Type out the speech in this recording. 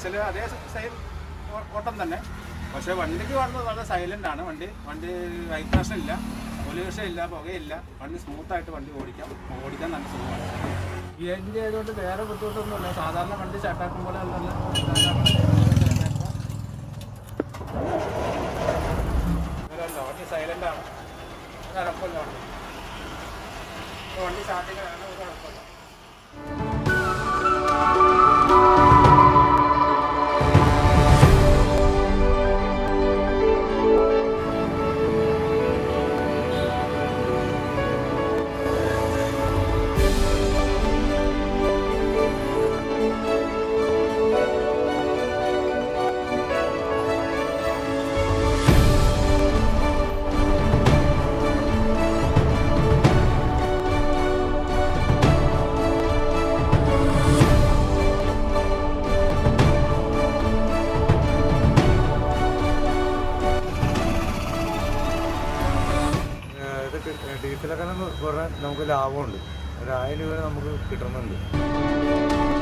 diesel അതേ same ഓട്ടം തന്നെ പക്ഷേ വണ്ടിക്ക് വന്നത് വളരെ സൈലൻ്റ് ആണ് വണ്ടി വണ്ടി വൈബ്രേഷൻ ഇല്ല പൊല്യൂഷൻ ഇല്ല പുകയില്ല വണ്ടി സ്മൂത്തായിട്ട് വണ്ടി ഓടിക്കാം ഓടിക്കാൻ നല്ല സുഖമാണ് ഈ എഞ്ചിൻ ആയതുകൊണ്ട് വേറെ ബുദ്ധിമുട്ടൊന്നുമില്ല സാധാരണ വണ്ടി ചാട്ടാക്കും പോലെ അല്ലല്ല അങ്ങനെയല്ല വണ്ടി സൈലൻ്റ് ആണ് ഒരു കുഴപ്പമില്ല വണ്ടി ഇപ്പൊ വണ്ടി സ്റ്റാർട്ടിങ് ആണ് ഒരു കുഴപ്പമില്ല ഏഹ് ഇതൊക്കെ ഡീസലൊക്കെ കുറേ നമുക്ക് ലാഭമുണ്ട് ഒരു ആയിരം രൂപ നമുക്ക് കിട്ടുന്നുണ്ട്